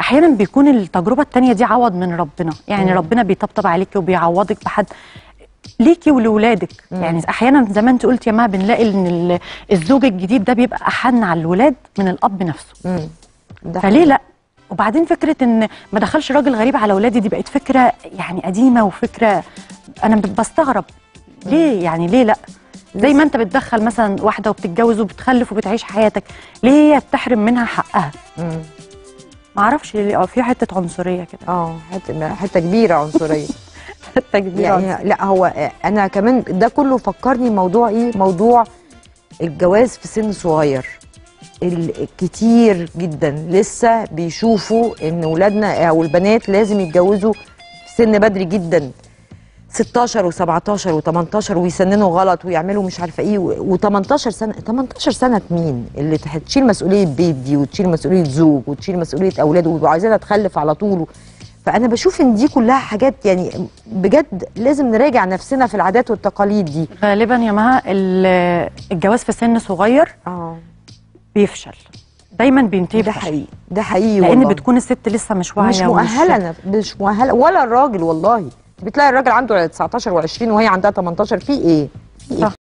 احيانا بيكون التجربه التانية دي عوض من ربنا يعني مم. ربنا بيطبطب عليكي وبيعوضك بحد ليكي ولولادك يعني احيانا زي ما انت قلت يا ما بنلاقي ان ال- الزوج الجديد ده بيبقى احن على الولاد من الاب نفسه مم. ده فليه لا وبعدين فكره ان ما دخلش راجل غريب على اولادي دي بقت فكره يعني قديمه وفكره انا ب- بستغرب ليه يعني ليه لا زي ما انت بتدخل مثلا واحده وبتتجوز وبتخلف وبتعيش حياتك ليه هي بتحرم منها حقها مم. ما اعرفش ليه اه في حته عنصريه كده اه حته حته كبيره عنصريه حته كبيره عنصرية. يعني لا هو انا كمان ده كله فكرني موضوع ايه موضوع الجواز في سن صغير الكتير جدا لسه بيشوفوا ان ولادنا او البنات لازم يتجوزوا في سن بدري جدا 16 و17 و18 ويسننوا غلط ويعملوا مش عارفه ايه و18 سنه 18 سنه مين اللي هتشيل مسؤوليه بيت دي وتشيل مسؤوليه زوج وتشيل مسؤوليه اولاد وعايزاها تخلف على طول فانا بشوف ان دي كلها حاجات يعني بجد لازم نراجع نفسنا في العادات والتقاليد دي غالبا يا مها ال- الجواز في سن صغير اه بيفشل دايما بينتهي ده بفشل. حقيقي ده حقيقي لان والله. بتكون الست لسه مش واعيه مش ومش- مؤهله نف- مش مؤهله ولا الراجل والله بتلاقي الراجل عنده 19 و20 وهي عندها 18 في ايه؟ في ايه؟ صح.